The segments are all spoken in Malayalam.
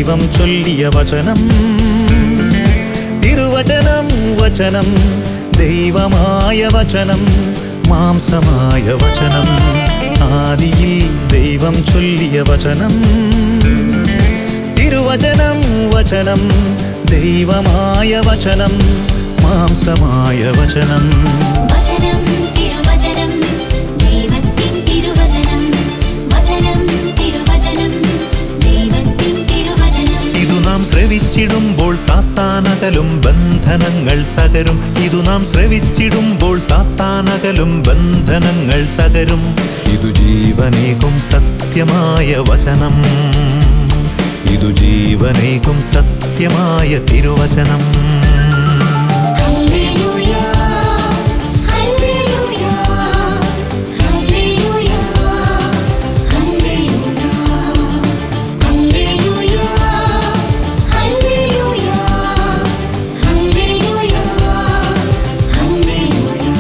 ദൈവം ചൊല്ലിയ വചനം തിരുവചനം വചനം ദൈവമായ വചനം മാംസമായ വചനം ആദിയിൽ ദൈവം ചൊല്ലിയ വചനം തിരുവചനം വചനം ദൈവമായ വചനം മാംസമായ വചനം വചനം തിരുവചനം ദൈവത്തിൻ തിരുവചനം വചനം തിരുവചനം ദൈവത്തിൻ തിരുവചനം ഇതു നാം ശ്രവിച്ചിടുമ്പോൾ സാത്താനകലും ബന്ധനങ്ങൾ തകരും ഇതു നാം ശ്രവിച്ചിടുമ്പോൾ സാത്താനകലും ബന്ധനങ്ങൾ തകരും ഇതു ജീവനേകും സത്യമായ വചനം ഇതു ജീവനേകും സത്യമായ തിരുവചനം ഹല്ലേലൂയ ഹല്ലേലൂയ ഹല്ലേലൂയ ഹല്ലേലൂയ ഹല്ലേലൂയ ഹല്ലേലൂയ ഹല്ലേലൂയ ഹല്ലേലൂയ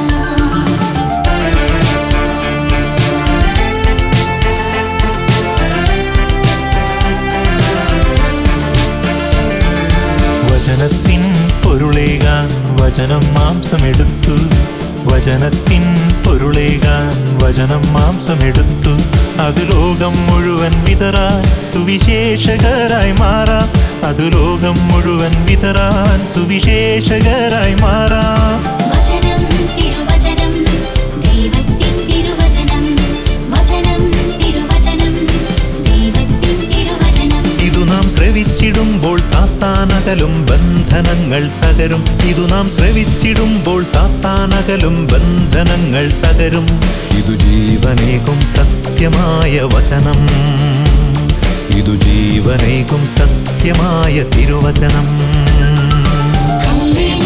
വചനത്തിൻ പൊരുളേകാൻ വചനം മാംസമെടുത്തു വചനത്തിൻ പൊരുളേകാൻ വചനം മാംസമെടുത്തു അത് ലോകം മുഴുവൻ വിതറാൻ സുവിശേഷകരായി മാറാം അത് ലോകം മുഴുവൻ വിതറാൻ സുവിശേഷകരായി മാറാം വചനം തിരുവചനം ദൈവത്തിൻ തിരുവചനം വചനം തിരുവചനം ദൈവത്തിൻ തിരുവചനം ഇതു നാം ശ്രവിച്ചിടുമ്പോൾ സാത്താനകലും ബന്ധനങ്ങൾ തകരും ഇതു നാം ശ്രവിച്ചിടുമ്പോൾ സാത്താനകലും ബന്ധനങ്ങൾ തകരും ഇതു ജീവനേകും സത്യമായ വചനം ഇതു ജീവനേകും സത്യമായ തിരുവചനം ഹല്ലേലൂയ